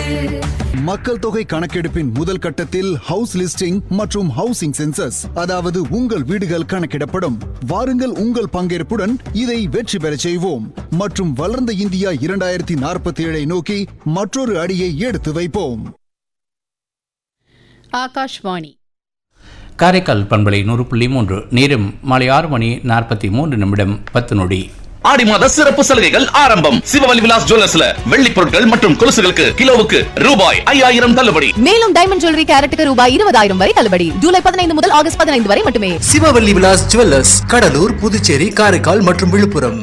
மக்கள் தொகை கணக்கெடுப்பின் முதல் கட்டத்தில் ஹவுஸ் லிஸ்டிங் மற்றும் ஹவுசிங் சென்சஸ் அதாவது உங்கள் வீடுகள் கணக்கிடப்படும் வாருங்கள் உங்கள் பங்கேற்புடன் இதை வெற்றி பெறச் செய்வோம் மற்றும் வளர்ந்த இந்தியா இரண்டாயிரத்தி நாற்பத்தி ஏழை நோக்கி மற்றொரு அடியை எடுத்து வைப்போம் ஆகாஷ்வாணி காரைக்கால் பண்பலை நூறு புள்ளி மூன்று நேரம் மாலை ஆறு மணி நாற்பத்தி மூன்று நிமிடம் பத்து நொடி ஆடி மாத சிறப்பு சலுகைகள் ஆரம்பம் சிவவலி விலாஸ் ஜுவல்லர்ஸ்ல வெள்ளி பொருட்கள் மற்றும் கொலுசுகளுக்கு கிலோவுக்கு ரூபாய் ஐயாயிரம் தள்ளுபடி மேலும் டைமண்ட் ஜுவல்லரி கேரட்டுக்கு ரூபாய் இருபதாயிரம் வரை தள்ளுபடி ஜூலை பதினைந்து முதல் ஆகஸ்ட் பதினைந்து வரை மட்டுமே சிவவல்லி விலாஸ் ஜுவல்லர்ஸ் கடலூர் புதுச்சேரி காரைக்கால் மற்றும் விழுப்புரம்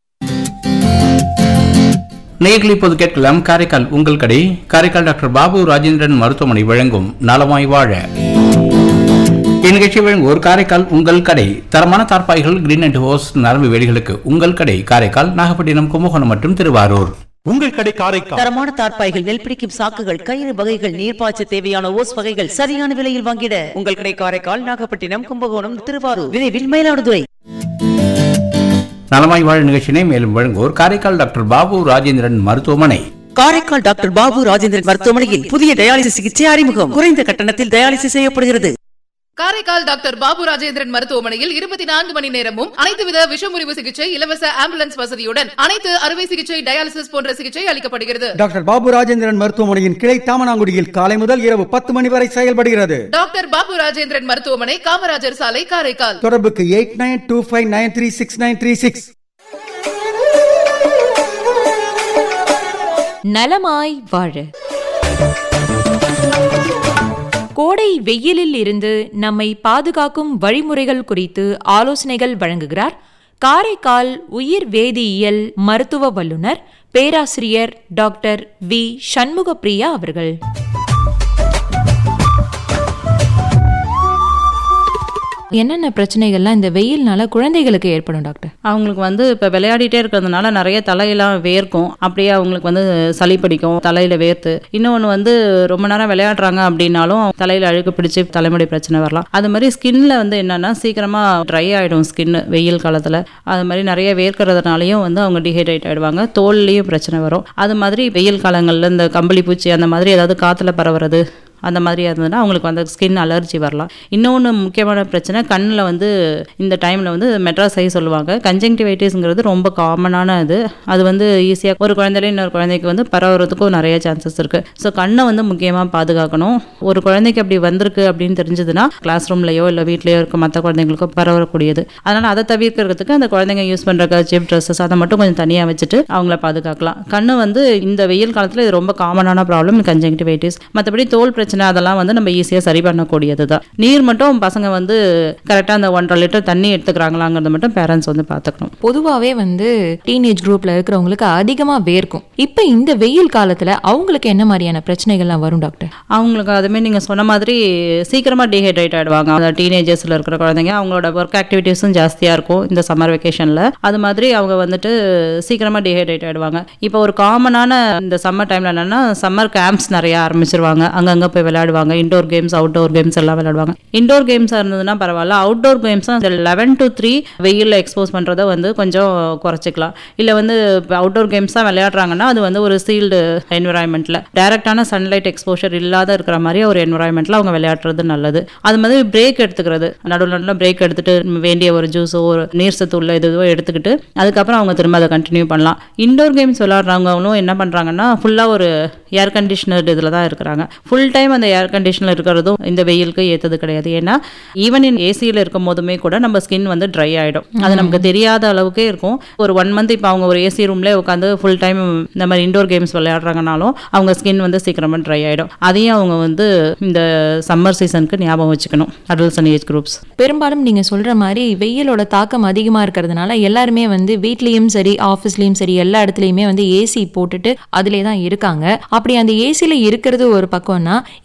நேர்களை இப்போது கேட்கலாம் காரைக்கால் உங்கள் கடை காரைக்கால் டாக்டர் பாபு ராஜேந்திரன் மருத்துவமனை வழங்கும் நலமாய் வாழ இந்நிகழ்ச்சி வழங்குவோர் காரைக்கால் உங்கள் கடை தரமான தார்பாய்கள் கிரீன் அண்ட் ஹோஸ் நரம்பு வேலிகளுக்கு உங்கள் கடை காரைக்கால் நாகப்பட்டினம் கும்பகோணம் மற்றும் திருவாரூர் உங்கள் கடை காரைக்கால் தரமான தார்ப்பாய்கள் நெல் பிடிக்கும் சாக்குகள் கயிறு வகைகள் நீர்ப்பாய்ச்ச தேவையான ஓஸ் வகைகள் சரியான விலையில் வாங்கிட உங்கள் கடை காரைக்கால் நாகப்பட்டினம் கும்பகோணம் திருவாரூர் விரைவில் மயிலாடுதுறை நலமாய் வாழ நிகழ்ச்சியினை மேலும் வழங்குவோர் காரைக்கால் டாக்டர் பாபு ராஜேந்திரன் மருத்துவமனை காரைக்கால் டாக்டர் பாபு ராஜேந்திரன் மருத்துவமனையில் புதிய டயாலிசிஸ் சிகிச்சை அறிமுகம் குறைந்த கட்டணத்தில் டயாலிசிஸ் செய்யப்படுகிறது காரைக்கால் டாக்டர் பாபு ராஜேந்திரன் மருத்துவமனையில் இருபத்தி நான்கு மணி நேரமும் அனைத்து வித விஷமுறிவு சிகிச்சை இலவச ஆம்புலன்ஸ் வசதியுடன் அனைத்து அறுவை சிகிச்சை டயாலிசிஸ் போன்ற சிகிச்சை அளிக்கப்படுகிறது டாக்டர் பாபு ராஜேந்திரன் மருத்துவமனையின் கிளை தாமனாங்குடியில் காலை முதல் இரவு பத்து மணி வரை செயல்படுகிறது டாக்டர் பாபு ராஜேந்திரன் மருத்துவமனை காமராஜர் சாலை காரைக்கால் தொடர்புக்கு eight nine two five nine three six nine three six நலமாய் வாழ கோடை வெயிலில் இருந்து நம்மை பாதுகாக்கும் வழிமுறைகள் குறித்து ஆலோசனைகள் வழங்குகிறார் காரைக்கால் உயிர் வேதியியல் மருத்துவ வல்லுநர் பேராசிரியர் டாக்டர் வி சண்முகப்பிரியா அவர்கள் என்னென்ன பிரச்சனைகள்லாம் இந்த வெயில்னால குழந்தைகளுக்கு ஏற்படும் டாக்டர் அவங்களுக்கு வந்து இப்போ விளையாடிட்டே இருக்கிறதுனால நிறைய தலையெல்லாம் வேர்க்கும் அப்படியே அவங்களுக்கு வந்து சளி பிடிக்கும் தலையில் வேர்த்து இன்னொன்று வந்து ரொம்ப நேரம் விளையாடுறாங்க அப்படின்னாலும் தலையில் அழுக்கு பிடிச்சி தலைமுடி பிரச்சனை வரலாம் அது மாதிரி ஸ்கின்ல வந்து என்னன்னா சீக்கிரமாக ட்ரை ஆகிடும் ஸ்கின் வெயில் காலத்தில் அது மாதிரி நிறைய வேர்க்கிறதுனாலையும் வந்து அவங்க டிஹைட்ரேட் ஆகிடுவாங்க தோல்லையும் பிரச்சனை வரும் அது மாதிரி வெயில் காலங்களில் இந்த கம்பளி பூச்சி அந்த மாதிரி ஏதாவது காற்றுல பரவுறது அந்த மாதிரி இருந்ததுன்னா அவங்களுக்கு வந்து ஸ்கின் அலர்ஜி வரலாம் இன்னொன்று முக்கியமான பிரச்சனை கண்ணில் வந்து இந்த டைமில் வந்து மெட்ராசை சொல்லுவாங்க கன்ஜங்டிவைட்டிஸ்ங்கிறது ரொம்ப காமனான இது அது வந்து ஈஸியாக ஒரு குழந்தையில இன்னொரு குழந்தைக்கு வந்து பரவுறதுக்கும் நிறைய சான்சஸ் இருக்குது ஸோ கண்ணை வந்து முக்கியமாக பாதுகாக்கணும் ஒரு குழந்தைக்கு அப்படி வந்திருக்கு அப்படின்னு தெரிஞ்சதுன்னா கிளாஸ் ரூம்லையோ இல்லை வீட்லேயோ இருக்க மற்ற குழந்தைங்களுக்கோ பரவக்கூடியது அதனால் அதை தவிர்க்கிறதுக்கு அந்த குழந்தைங்க யூஸ் பண்ணுற கர்ச்சிப் ட்ரெஸ்ஸஸ் அதை மட்டும் கொஞ்சம் தனியாக வச்சுட்டு அவங்கள பாதுகாக்கலாம் கண்ணு வந்து இந்த வெயில் காலத்தில் இது ரொம்ப காமனான ப்ராப்ளம் கன்ஜங்டிவைட்டிஸ் மற்றபடி தோல் பிரச்சனை அதெல்லாம் வந்து நம்ம ஈஸியாக சரி பண்ணக்கூடியது தான் நீர் மட்டும் பசங்க வந்து கரெக்டாக அந்த ஒன்றரை லிட்டர் தண்ணி எடுத்துக்கிறாங்களாங்கிறத மட்டும் பேரண்ட்ஸ் வந்து பார்த்துக்கணும் பொதுவாகவே வந்து டீனேஜ் குரூப்ல இருக்கிறவங்களுக்கு அதிகமாக வேர்க்கும் இப்போ இந்த வெயில் காலத்துல அவங்களுக்கு என்ன மாதிரியான பிரச்சனைகள்லாம் வரும் டாக்டர் அவங்களுக்கு அதுமாரி நீங்கள் சொன்ன மாதிரி சீக்கிரமாக டீஹைட்ரேட் ஆகிடுவாங்க அந்த டீனேஜர்ஸில் இருக்கிற குழந்தைங்க அவங்களோட ஒர்க் ஆக்டிவிட்டீஸும் ஜாஸ்தியாக இருக்கும் இந்த சம்மர் வெக்கேஷனில் அது மாதிரி அவங்க வந்துட்டு சீக்கிரமாக டீஹைட்ரேட் ஆகிடுவாங்க இப்போ ஒரு காமனான இந்த சம்மர் டைமில் என்னென்னா சம்மர் கேம்ப்ஸ் நிறைய ஆரம்பிச்சிருவாங்க அங்கங்கே போய் விளையாடுவாங்க இண்டோர் கேம்ஸ் அவுட்டோர் கேம்ஸ் எல்லாம் விளையாடுவாங்க இண்டோர் கேம்ஸாக இருந்ததுன்னா பரவாயில்ல அவுட்டோர் கேம்ஸாக இந்த லெவன் டு த்ரீ வெயிலில் எக்ஸ்போஸ் பண்ணுறதை வந்து கொஞ்சம் குறைச்சிக்கலாம் இல்லை வந்து அவுட்டோர் கேம்ஸ் தான் விளையாடுறாங்கன்னா அது வந்து ஒரு சீல்டு என்விரான்மெண்ட்டில் டேரெக்டான சன்லைட் எக்ஸ்போஷர் இல்லாத இருக்கிற மாதிரி ஒரு என்விரான்மெண்ட்டில் அவங்க விளையாடுறது நல்லது அது மாதிரி பிரேக் எடுத்துக்கிறது நடுவில் நடுவில் பிரேக் எடுத்துட்டு வேண்டிய ஒரு ஜூஸோ ஒரு நீர் சத்து உள்ள இதுவோ எடுத்துக்கிட்டு அதுக்கப்புறம் அவங்க திரும்ப அதை கண்டினியூ பண்ணலாம் இண்டோர் கேம்ஸ் விளையாடுறவங்களும் என்ன பண்ணுறாங்கன்னா ஃபுல்லாக ஒரு ஏர் கண்டிஷனர் இதில் தான் இருக்கிறாங்க ஃபுல் டைம் அந்த ஏர் கண்டிஷனில் இருக்கிறதும் இந்த வெயிலுக்கு ஏற்றது கிடையாது ஏன்னா ஈவன் இன் ஏசியில் இருக்கும் போதுமே கூட நம்ம ஸ்கின் வந்து ட்ரை ஆகிடும் அது நமக்கு தெரியாத அளவுக்கே இருக்கும் ஒரு ஒன் மந்த் இப்போ அவங்க ஒரு ஏசி ரூம்லேயே உட்காந்து ஃபுல் டைம் இந்த மாதிரி இண்டோர் கேம்ஸ் விளையாடுறாங்கனாலும் அவங்க ஸ்கின் வந்து சீக்கிரமாக ட்ரை ஆகிடும் அதையும் அவங்க வந்து இந்த சம்மர் சீசனுக்கு ஞாபகம் வச்சுக்கணும் அடல்ட்ஸ் அண்ட் ஏஜ் குரூப்ஸ் பெரும்பாலும் நீங்க சொல்ற மாதிரி வெயிலோட தாக்கம் அதிகமா இருக்கிறதுனால எல்லாருமே வந்து வீட்லயும் சரி ஆஃபீஸ்லயும் சரி எல்லா இடத்துலயுமே வந்து ஏசி போட்டுட்டு அதிலே தான் இருக்காங்க அப்படி அந்த ஏசில இருக்கிறது ஒரு பக்கம்னா